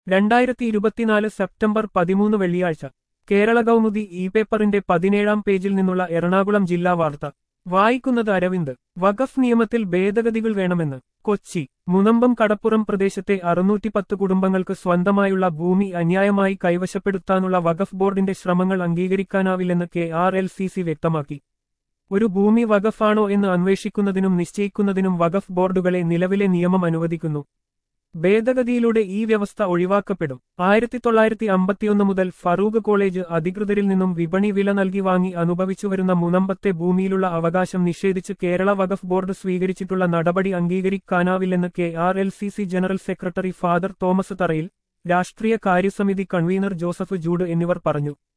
രണ്ടായിരത്തി ഇരുപത്തിനാല് സെപ്റ്റംബർ പതിമൂന്ന് വെള്ളിയാഴ്ച കേരള കൗമുദി ഇ പേപ്പറിന്റെ പതിനേഴാം പേജിൽ നിന്നുള്ള എറണാകുളം ജില്ലാ വാർത്ത വായിക്കുന്നത് അരവിന്ദ് വഖഫ് നിയമത്തിൽ ഭേദഗതികൾ വേണമെന്ന് കൊച്ചി മുനമ്പം കടപ്പുറം പ്രദേശത്തെ അറുന്നൂറ്റിപ്പത്ത് കുടുംബങ്ങൾക്ക് സ്വന്തമായുള്ള ഭൂമി അന്യായമായി കൈവശപ്പെടുത്താനുള്ള വഖഫ് ബോർഡിന്റെ ശ്രമങ്ങൾ അംഗീകരിക്കാനാവില്ലെന്ന് K R L C C വ്യക്തമാക്കി ഒരു ഭൂമി വഖഫാണോ എന്ന് അന്വേഷിക്കുന്നതിനും നിശ്ചയിക്കുന്നതിനും വഖഫ് ബോർഡുകളെ നിലവിലെ നിയമം അനുവദിക്കുന്നു ഭേദഗതിയിലൂടെ ഈ വ്യവസ്ഥ ഒഴിവാക്കപ്പെടും ആയിരത്തി തൊള്ളായിരത്തി അമ്പത്തിയൊന്ന് മുതൽ ഫറൂഖ് കോളേജ് അധികൃതരിൽ നിന്നും വിപണി വില നൽകി വാങ്ങി അനുഭവിച്ചുവരുന്ന മുനമ്പത്തെ ഭൂമിയിലുള്ള അവകാശം നിഷേധിച്ച് കേരള വഖഫ് ബോർഡ് സ്വീകരിച്ചിട്ടുള്ള നടപടി അംഗീകരിക്കാനാവില്ലെന്ന് K R L C C general secretary father Thomas Tharayil രാഷ്ട്രീയ കാര്യസമിതി കൺവീനർ ജോസഫ് ജൂഡ് എന്നിവർ പറഞ്ഞു